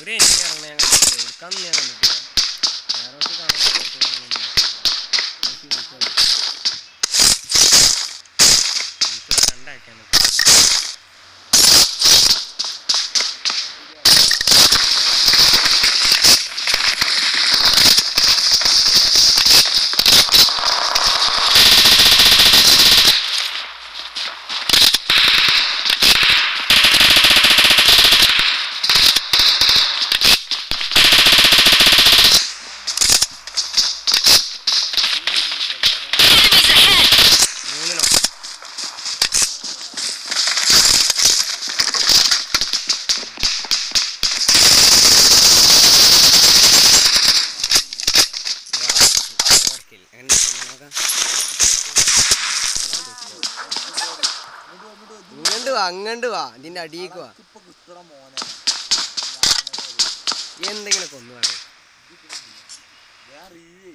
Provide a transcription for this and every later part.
ഒരു എനിക്ക് ഇറങ്ങണ ഞാൻ കണ്ടിട്ടില്ല എടുക്കാന്ന് ഞാൻ കണ്ടിട്ടില്ല വേറെ ഒത്ത് കാണാൻ പുറത്ത് കാണാനൊന്നും നോക്കി കളിച്ചോളാം എനിക്ക് രണ്ടാക്കാൻ Enemies ahead! മൂന്നിനോ ഇങ്ങണ്ട് വാ അങ്ങണ്ട് വാ ഇതിന്റെ അടിയിക്ക് വാ ഇപ്പൊ കിട്ടണ മോനെ ഈ എന്തെങ്കിലും കൊന്നു പറയും ഞാൻ റീവേ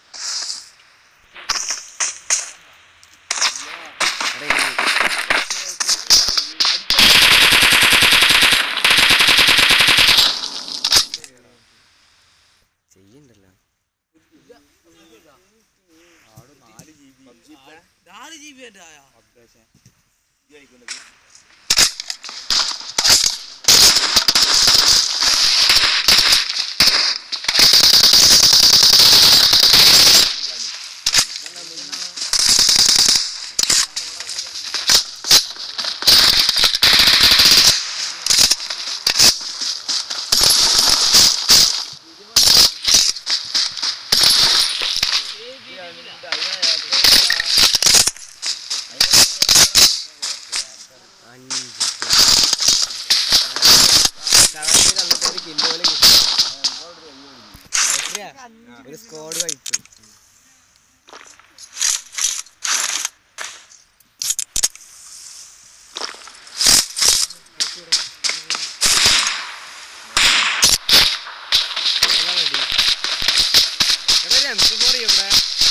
ചെയ്യണ്ടല്ലോ ആട് നാല് ജി ബി നാല് ജി ബി എൻ്റെ ആയ അപ്ഡേഷൻ ഈ കഴിക്കുന്നത് അഞ്ച് സെവൻറ്റി തന്നിട്ട് ഒരു കിലോ പോലും കിട്ടും എത്രയാ ഒരു സ്കോഡ് കഴിച്ചു എം സി ഫോർ ഇവിടെ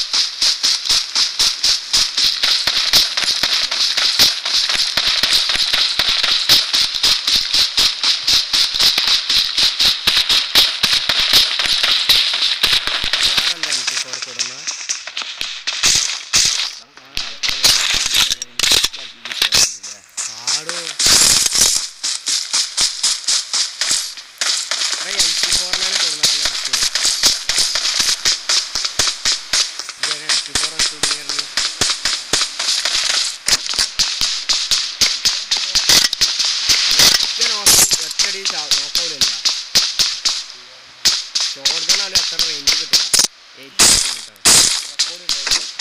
വേറെന്താ എം സി ഫോർ കൊടുന്ന ആടോ എം സി ഫോറിനാണ് കൊടുന്നതല്ലേ എം സി ഫോർ ഒത്തുടിയായിരുന്നു ഒറ്റ നോക്കി ഒറ്റടി നോക്കാവില്ല ഷോർജനാലും അത്ര റേഞ്ച് കിട്ടില്ല എയ്റ്റ് കിട്ടും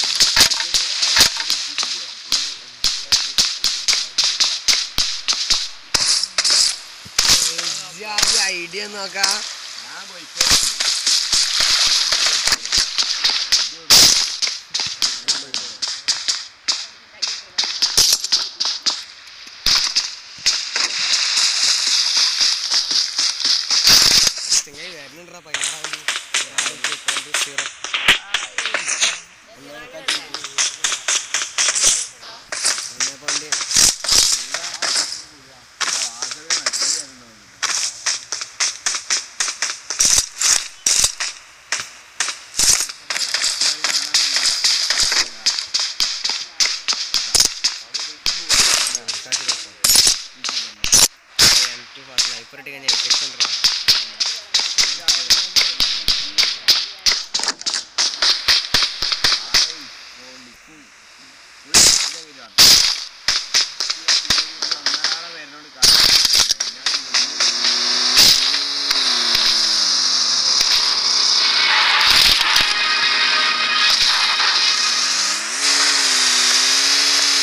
ഐഡിയ നോക്കാം ഞാൻ പോയിക്കോ ചെങ്ങായി വരുന്നുണ്ടാ പതിനാറാം തീയതി സീറോ ഒന്നേ point M two fast life ഇട്ട് കഴിഞ്ഞാൽ എഫക്റ്റ് ഉണ്ടോ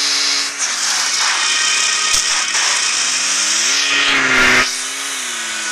ആ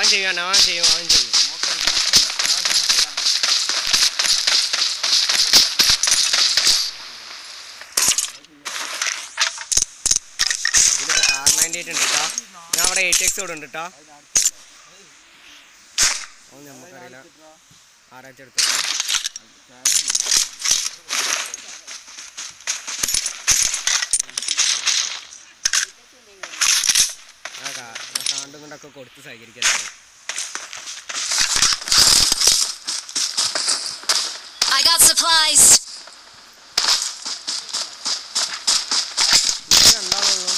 ചെയ്യും അവൻ ചെയ്യും അവൻ ചെയ്യും ഇതിലൊക്കെ കാർ നയൻറ്റി എയ്റ്റ് ഉണ്ട് കേട്ടോ ഞാൻ അവിടെ എയ്റ്റ് എക്സ് കൂടെ ഉണ്ട് കേട്ടോ അത് നമുക്കറിയില്ല ആരാഴ്ച എടുത്തോളൂ ആ കാ ആ കാണ്ടും കൊണ്ടൊക്കെ കൊടുത്ത് സഹകരിക്കല്ലേ I got supplies. ഇത് രണ്ടാളുള്ളൂ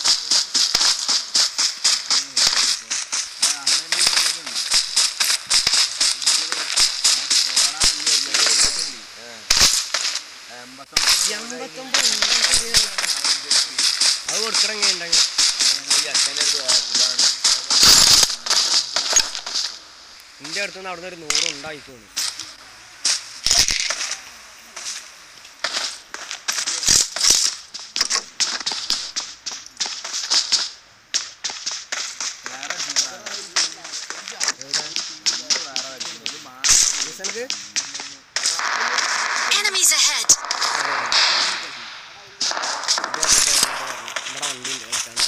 എൺപത്തൊമ്പത് അത് കൊടുക്കണമെങ്കിൽ ഉണ്ടെങ്കിൽ എൻ്റെ അടുത്തുനിന്ന് അവിടുന്ന് ഒരു നൂറ് ഉണ്ടായിക്കോളൂ ലിസണക്ക് Enemies ahead. നമ്മുടെ വണ്ടിയുണ്ട് എടുത്താണ്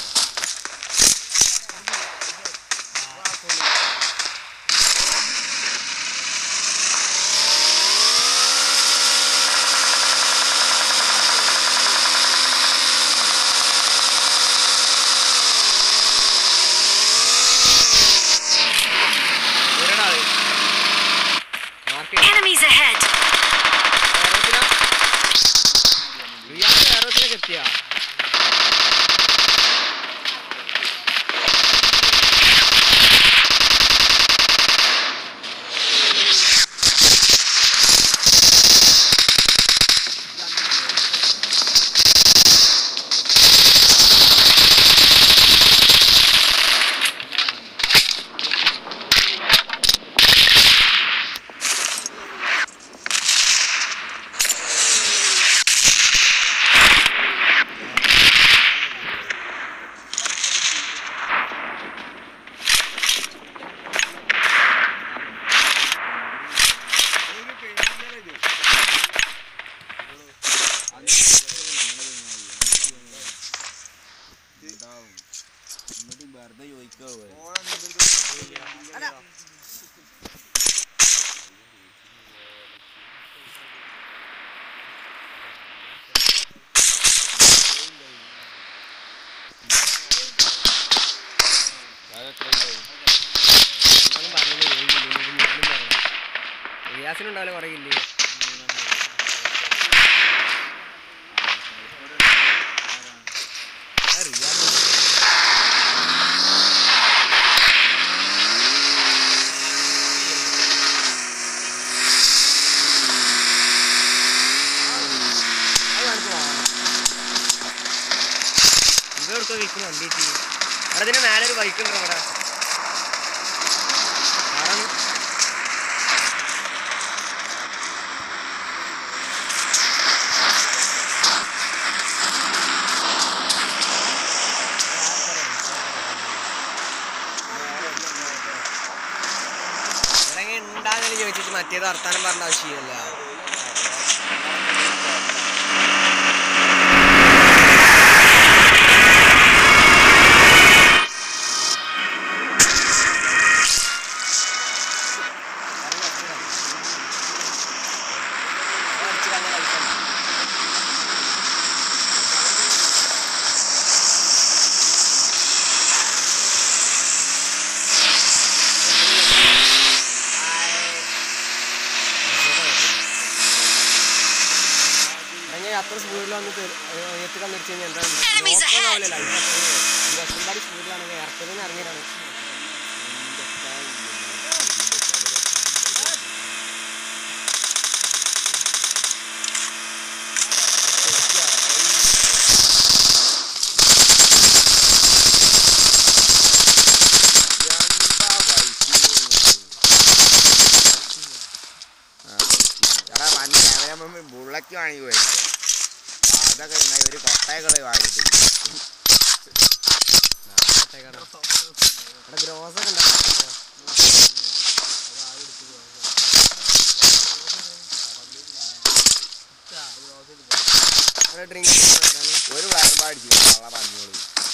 ഒരാള് മാർക്ക് Enemies ahead. റിയാസ് എയറോസിലേക്ക് എത്തിയാ വെറുതെ ചോദിക്കുള്ളൂ ഞാനും പറഞ്ഞില്ലേ ഏഴില്ലേ ഞാനും പറയാം റിയാസിനുണ്ടാവില്ല കുറേ ഇല്ലേ ആ റിയാസ് അത് കാണിച്ചു ഇതെടുത്തോ വിൽക്കുന്നു വണ്ടി അവിടെ ഇതിന്റെ മേലെ ഒരു ബൈക്ക് ഉണ്ടോ അവിടെ ആരാണ് ഇവിടെ ഉണ്ടാകുന്ന ചോദിച്ചിട്ട് മറ്റേത് വർത്താനം പറഞ്ഞ ആവശ്യമില്ല അത്ര സ്പീഡിൽ വന്ന് എത്തിക്കാൻ നിർത്തി കഴിഞ്ഞാൽ Enemies ahead. എന്താ സ്പീഡിലാണെങ്കിൽ ഇറക്കതെന്ന് ഇറങ്ങിയതാണ് എടാ വന്ന് ക്യാമറ ബുള്ളറ്റ് വാങ്ങി പോയിട്ട് അതൊക്കെ നിങ്ങൾ ഒരു കൊട്ടയൊക്കെ വാങ്ങിയിട്ട് ഇവിടെ ഗ്രോസ് ഒക്കെ ഉണ്ടാവും ഡ്രിങ്ക് വരാന് ഒരു വയറുമ്പോ അടിച്ചു കള്ള പന്നിയോള്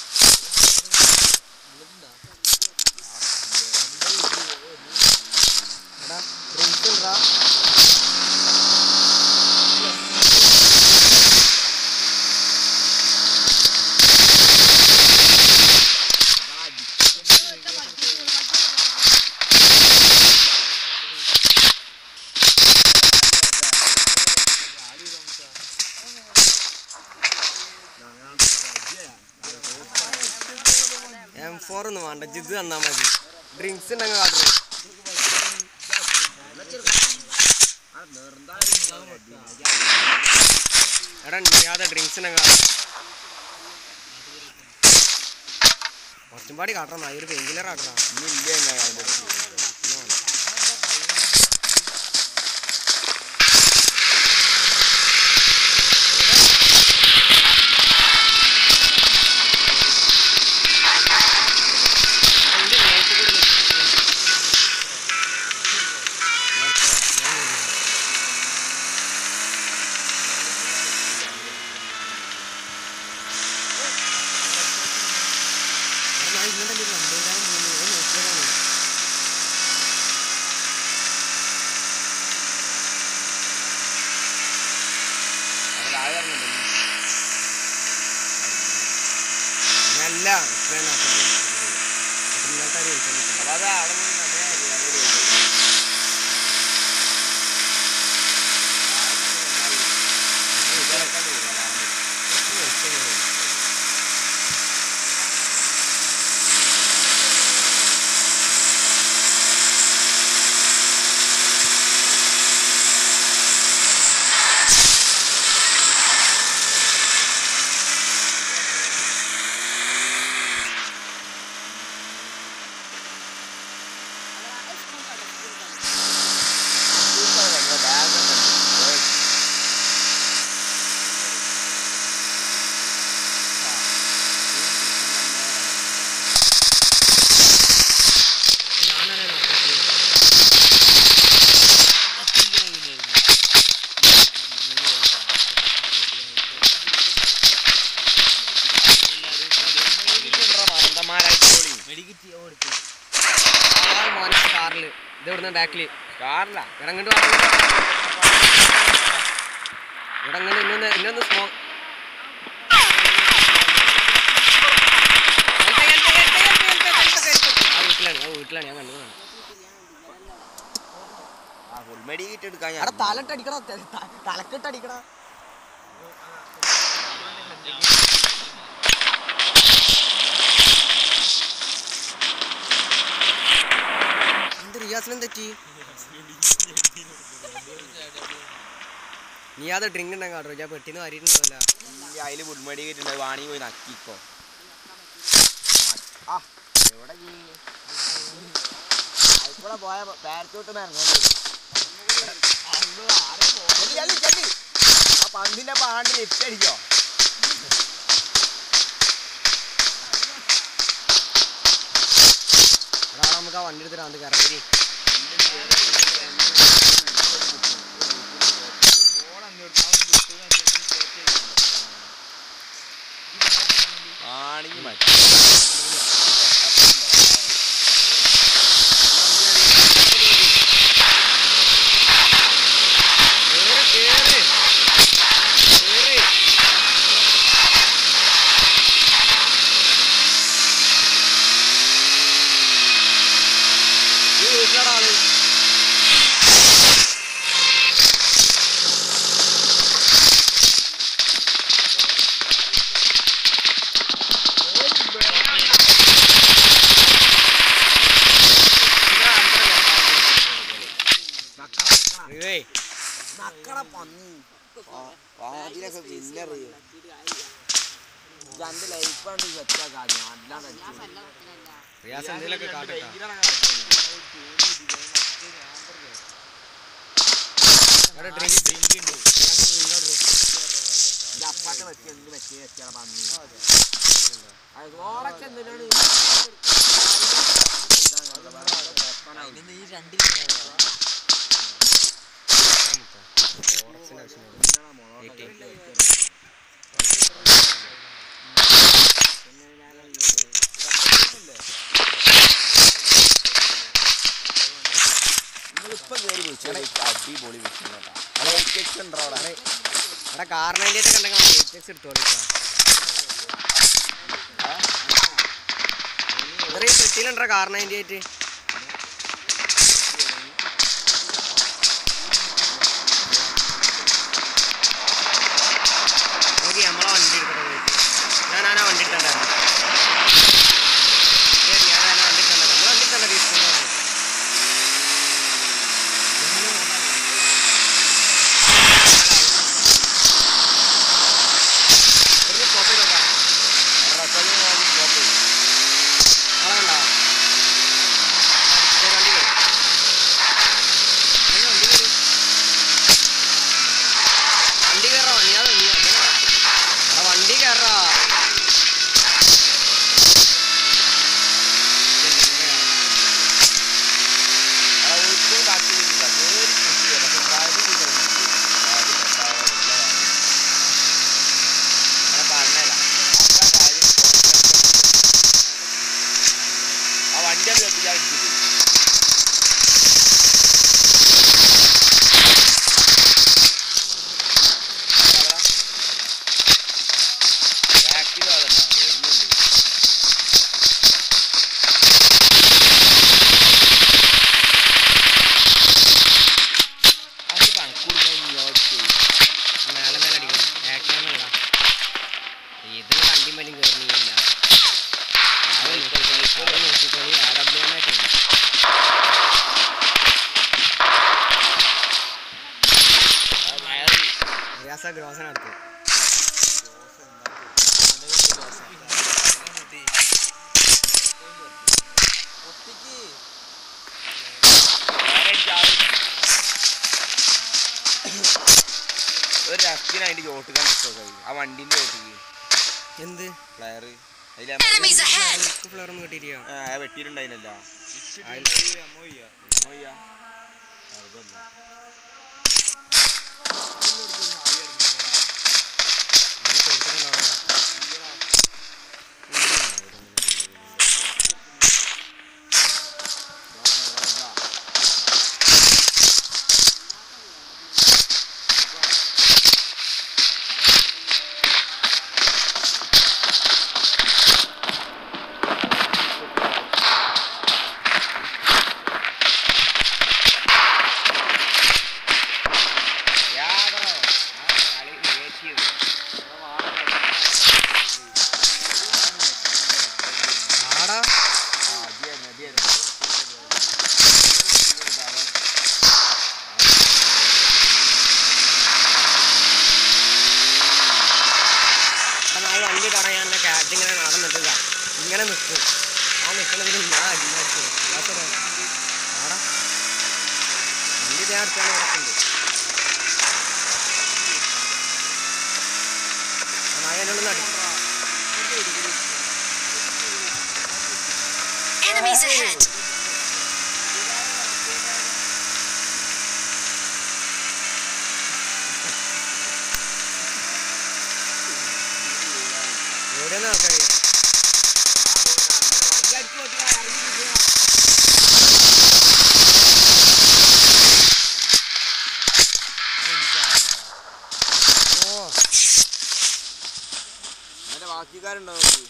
എടാ ഡ്രിങ്ക്സ് ഉണ്ടാ എം ഫോർ ഒന്നും വേണ്ട ജിത് തന്നാ മതി ഡ്രിങ്ക്സ് ഉണ്ടെങ്കിൽ കാട്ടു എടാ നീയാതെ ഡ്രിങ്ക്സ് ഉണ്ടെങ്കിൽ കുറച്ചും പാടി കാട്ടണം നാ ഒരു പെയിൻ കില്ലർ കാട്ടണം ഇനി ഇല്ല എങ്ങനെ അതിന്റെ അടുത്ത്. അവിടെ താഴെ ഇറങ്ങുന്നുണ്ട്. നല്ല അപ്പൊ അത് അവിടെ നിന്ന് അതേ അരി, അതേ രീതി. ഇതൊക്കെ പോവാ. സൂപ്പർ ഭയങ്കര ബാഗ് ഒക്കെ ഉണ്ട്. പോയി. ഇരിക്കുന്നുണ്ടെടാ മണ്ടന്മാരായിട്ട് പോളി. കാറില് ഇത് ഇവിടുന്ന് ബാക്കില് കാറിലാ ഇടങ്ങണ്ട് ഇടങ്ങണ്ട് ഇന്നൊന്ന് ഇന്നൊന്ന് സ്മോ ആ വീട്ടിലാണ് ആ വീട്ടിലാണ് ഞാൻ കണ്ടതാണ് ആ ഫുൾ മെഡി കിറ്റ് എടുക്കാൻ ഞാൻ അവിടെ തലട്ടടിക്കണ തലക്കെട്ടടിക്കണ എന്ത് റിയാസിനും തെറ്റി നീ അത് ഡ്രിങ്ക് ഉണ്ടെങ്കിൽ കാട്ടോ ഞാൻ പെട്ടിന്ന് വാരിയിട്ടുണ്ടാവില്ല ഈ അതില് ഫുൾ മെഡി കിറ്റ് ഉണ്ട് വാണി പോയി നക്കിക്കോ ആ എവിടെ ആയിക്കൂടെ പോയ പാരച്ചൂട്ട് ഇറങ്ങേണ്ടി വരും ചെല്ലി, ചെല്ലി, ചെല്ലി. ആ പന്തിന്റെ പാണ്ട് ലിഫ്റ്റ് അടിക്കോ എടാ നമുക്ക് ആ വണ്ടി എടുത്തിട്ട് അത് കയറി ആണെങ്കിൽ മതി വീട്ടിലാണ് ഏയ് വാതിലൊക്കെ വിന്നറിയോ രണ്ട് ലൈഫ് കൊണ്ട് സെറ്റാക്കാം ആദ്യം അല്ലാതെ അടിച്ചു റിയാസ് എന്തെങ്കിലുമൊക്കെ കാട്ടട്ടാ അവിടെ ഡ്രിങ്ക് ഡ്രിങ്ക് ഉണ്ട് റിയാസ് drink order ചെയ്യ്. അപ്പാട്ട് വെച്ച് എന്ത് വെച്ച് വെച്ചാണ് പന്നി അത് ഓറൊക്കെ എന്തിനാണ് അതിന് ഈ രണ്ടിലും ഫോറക്സിന്റെ ആവശ്യമില്ല നിങ്ങളിപ്പോ കയറി വിളിച്ചത് അടിപൊളി വിളിച്ചു കേട്ടോ അവിടെ എയ്റ്റ് ഉണ്ടോ അവിടെ ഇവിടെ കാർ നയൻറ്റി എയ്റ്റ് കണ്ടെങ്കിൽ എയ്റ്റ് എക്സ് എടുത്തോളിക്കാം ഇത്ര പെട്ടിയിലുണ്ടോ കാർ നയൻറ്റി എയ്റ്റ് നോക്കി നമ്മളെ വണ്ടി എടുക്കട്ടെ പോയിട്ട് ഞാൻ ആ വണ്ടി എടുക്കണ്ടായിരുന്നു ശരി, ഞാൻ ആ വണ്ടി എടുക്കണ്ട നമ്മളെ വണ്ടി എടുക്കണ്ട ടീസ്പൂൺ ഒരു കോപ്പി നോക്കാം റസലിന് വേണ്ടി സ്റ്റോപ്പ് ചെയ്യും ആളുണ്ടോ വണ്ടി വരും അങ്ങനെ വണ്ടി വരും വണ്ടി കയറാ നീ അത് നീ അങ്ങനെ എടാ വണ്ടി കയറാ അവിടെ ഒരിക്കലും ബാക്കി വരില്ല കയറി കൃഷി ചെയ്യാം പക്ഷെ ഡ്രൈവ് ചെയ്ത് കഴിഞ്ഞിട്ട് കാര്യം തെറ്റാവുക എന്നുള്ളതാണ്. അങ്ങനെ പറഞ്ഞല്ല അതാ കാര്യം confidence. ആ വണ്ടി അത് കത്തിക്കാൻ അടിച്ചിട്ട് ബാക്കിലും അതല്ല വരുന്നുണ്ട് അത് കണക്കൂടി ഞാൻ ഇങ്ങോട്ട് ചെയ്യും മേലെ മേലെ അടിക്കണം ആക്ടാന്നല്ല ഇത് വണ്ടി മേലും കയറുന്നില്ല അത് നോക്കിക്കോളി അത് നോക്കിക്കോളി ആ ഡബ്ല്യു എം ആയിട്ടുണ്ട് റിയാസ ഗ്രോസനടുത്ത് ഒരു രഫ്റ്റിന് അതിന്റെ ചോട്ടുക്കാൻ നിൽക്കുക ആ വണ്ടിന്റെ ചോട്ടിക്ക് എന്ത് ഫ്ലയർ അതിൽ Enemies ahead! ഫ്ലവറും കിട്ടിയിരിക്കുക വെട്ടിയിട്ടുണ്ടായില്ല ആടാ അപ്പം ആ വണ്ടി തടയാൻ ക്യാറ്റ് ഇങ്ങനെ നടന്നിട്ടില്ല ഇങ്ങനെ നിൽക്കും ആ നിൽക്കണതിന് ഞാൻ അടിച്ചു ആടാ വണ്ടി ഞാൻ അടുത്താണ് കിടക്കുന്നത് നായനുള്ളിൽ അടി Enemies ahead! എവിടെയാണ് ആൾക്കാർ ഓ ബാക്കിക്കാരുണ്ടോ നോക്കി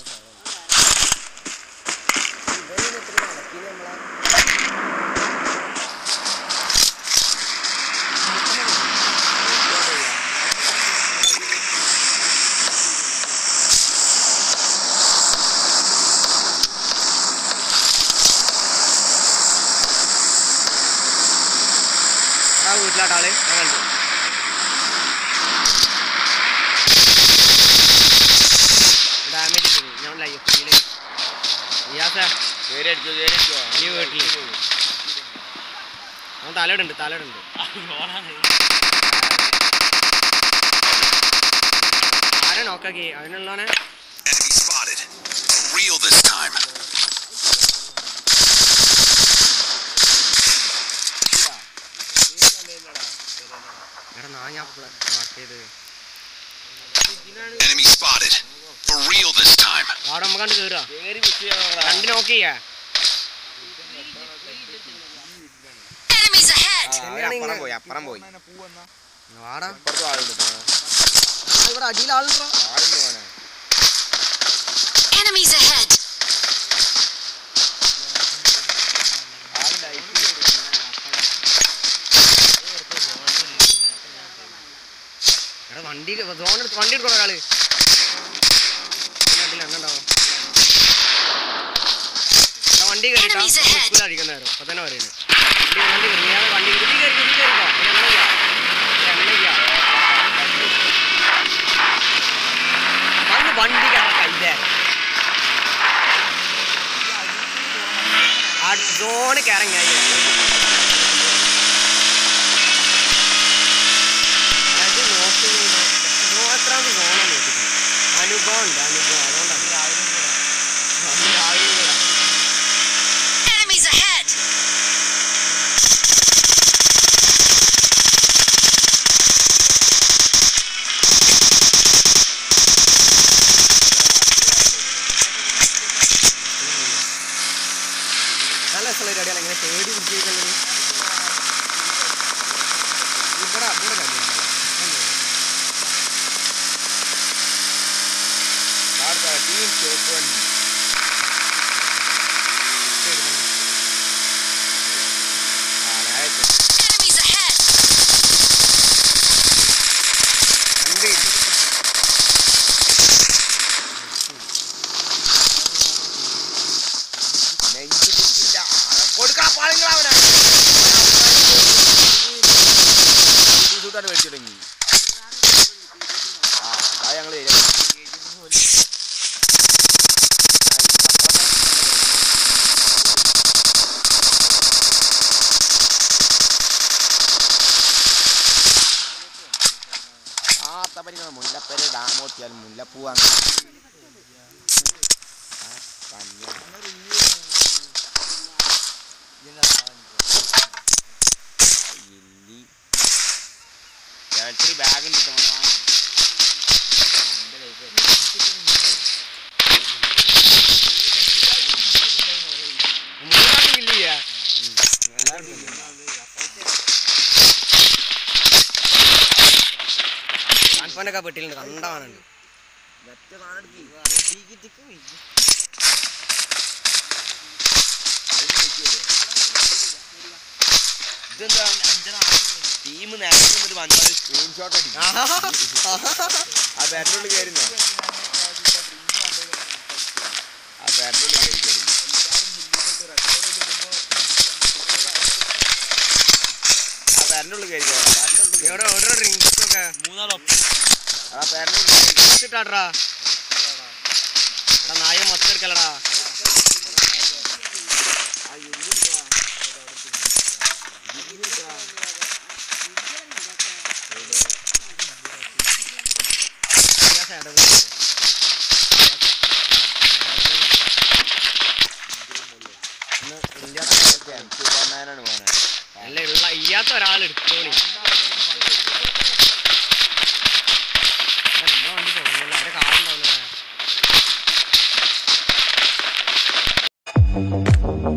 ഇവരൊന്നും ഇത്ര നടക്കില്ല നമ്മളെ ആ വീട്ടിലാട്ടാള് ഞാൻ കണ്ടു ഡാമേജ് ഇട്ടു ഞാൻ ലൈഫ് ഫീൽ ഇയാസേ കേറി അടിച്ചോ കേറി അടിച്ചോ ഈ വീട്ടില്. അവൻ തലയിടുണ്ട് തലയിടുണ്ട് ആരെ നോക്കാക്കി അതിനുള്ളവനെ Enemy spotted. Real this time. എടാ നാ ഞാൻ മാർക്ക് ചെയ്ത് Enemy spotted. For real this time. അവിടെ നമ്മ കണ്ട് കേറുക കേറി മിസ് ചെയ്യണോടാ. രണ്ട് നോക്ക് ചെയ്യാ Enemies ആ, ahead! അവര് അപ്പുറം പോയി അപ്പുറം പോയി വാടാ ഇപ്പുറത്തും ആളുണ്ട് മോനെ. ഇവിടെ അടിയിൽ ആളുണ്ടോ ആളുണ്ട് മോനെ Enemies ahead! ആളുണ്ട് ഐ എടാ വണ്ടി സോൺ എടുത്ത് വണ്ടി എടുക്കണോ ഒരാള് അതിൽ എണ്ണുണ്ടാവും എടാ വണ്ടി കയറിട്ടാ Enemies ahead. അടിക്കുന്ന നേരം ഇപ്പൊ തന്നെ പറയുന്നത് വണ്ടി വണ്ടി കയറി ഞാൻ വണ്ടി കയറി നീ കയറി നീ കയറിക്കോ എണ്ണയ്യ എണ്ണയ്യ വന്ന് വണ്ടി കയ്യിലേ ആ സോണ് കയറങ്ങായി അത് നോക്കി എത്രാമത് സോണാണ് നോക്കിയിട്ട് അനുഭവം ഉണ്ട് അനുഭവം അതുകൊണ്ടാണ് അന്ന് രാവിലെ കൂടെ. Enemies ahead! നല്ല രസമുള്ള ഒരു അടിയാണ് ഇങ്ങനെ പേടി പിടിച്ചിരിക്കുന്നത് ഇവിടെ ഇവിടെ കണ്ടിട്ടുണ്ടോ? ടീം ചോപ്പ് വണ്ടി ആ നേരെ എത്തും. Enemies ahead! വണ്ടി ഇല്ല. നെഞ്ച് കുത്തില്ല. കൊടുക്കാൻ പാടില്ല അവനെ. ഈ സൂട്ടാണ് മേടിച്ചു തുടങ്ങി. ആ, അതാ ഞങ്ങള് വരിക. ആ തപ്പരിക്കുന്ന മുല്ലപ്പേര് ഡാമോത്തിയാൽ മുല്ലപ്പൂവാണ് ആ, കന്യ. ഇല്ലി ഞാൻ ഇത്തിരി ബാഗ് ഉണ്ട് കേട്ടോ മോനെ, വാങ്ങ്. എൻ്റെ കയ്യിൽ മൂന്നാമത് kill ചെയ്യാ. കാൺഫാനൊക്കെ പെട്ടിയിലുണ്ട് കണ്ടവാനുണ്ട് ഇതെന്താ ടീം നേരത്തെ നിന്നിട്ട് വന്നാൽ സ്ക്രീൻഷോട്ട് അടിക്കും ആ ബാറ്റിനുള്ളിൽ കയറുന്നോ ആ ബാറ്റിനുള്ളിൽ കയറി കയറി ആ ബാറ്റിനുള്ളിൽ കയറി കയറാം ബാറ്റിനുള്ളിൽ ഇവിടെ ഓരോ ഡ്രിങ്ക്സ് ഒക്കെ ആ ബാറ്റിനുള്ളിൽ ഇട്ടാട്രാ എടാ നായ മൊത്തം എടുക്കലടാ സൂപ്പർമാനാണ് മോനെ അല്ല ഉള്ള ഇയ്യാത്ത ഒരാൾ എടുത്തോളി നമ്മളെ വണ്ടി പോകുന്നില്ല അവരെ കാറുണ്ടാവില്ല